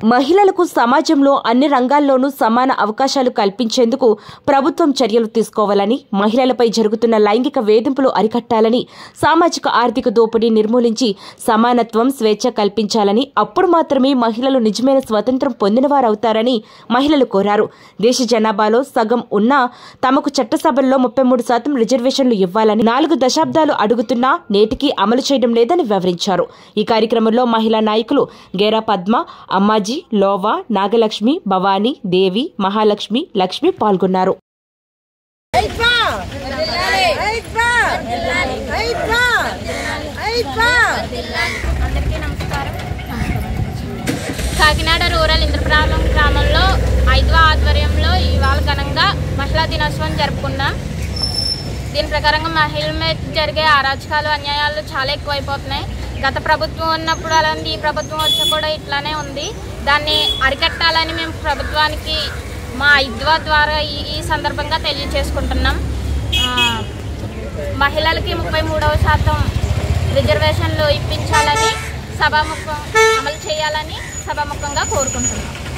మహిళలకు సమాజంలో అన్ని రంగాల్లోనూ సమాన అవకాశాలు కల్పించేందుకు ప్రభుత్వం చర్యలు తీసుకోవాలని మహిళలపై జరుగుతున్న లైంగిక వేధింపులు అరికట్టాలని సామాజిక ఆర్థిక దోపిడీ నిర్మూలించి సమానత్వం స్వేచ్ఛ కల్పించాలని అప్పుడు మాత్రమే మహిళలు నిజమైన స్వతంత్రం పొందినవారవుతారని మహిళలు కోరారు దేశ జనాభాలో సగం ఉన్నా తమకు చట్టసభల్లో ముప్పై మూడు శాతం రిజర్వేషన్లు ఇవ్వాలని నాలుగు దశాబ్దాలు అడుగుతున్నా నేటికి అమలు చేయడం లేదని వివరించారు ఈ కార్యక్రమంలో మహిళా నాయకులు గేరా పద్మ అమ్మాజీ లోవా నాగలక్ష్మి భవానీ దేవి మహాలక్ష్మి లక్ష్మి పాల్గొన్నారు ఐద్వా ఐద్వా ఐద్వా ఐద్వా అందరికీ నమస్కారం కాకినాడ రూరల్ ఇంద్రప్రాలం గ్రామంలో ఐద్వా ఆధ్వర్యంలో ఇవాళ ఘనంగా మహిళా దినోత్సవం జరుపుకున్నాం దీని ప్రకారంగా మహిళల మీద జరిగే అరాచకాలు అన్యాయాలు చాలా ఎక్కువైపోతున్నాయి గత ప్రభుత్వం ఉన్నప్పుడు అలాంటి ఈ ప్రభుత్వం వచ్చా కూడా ఇట్లానే ఉంది దాన్ని అరికట్టాలని మేము ప్రభుత్వానికి మా ఐద్వా ద్వారా ఈ ఈ సందర్భంగా తెలియజేసుకుంటున్నాం ఆ, మహిళలకి ముప్పై మూడవ శాతం రిజర్వేషన్లు ఇప్పించాలని సభాముఖం అమలు చేయాలని సభాముఖంగా కోరుకుంటున్నాం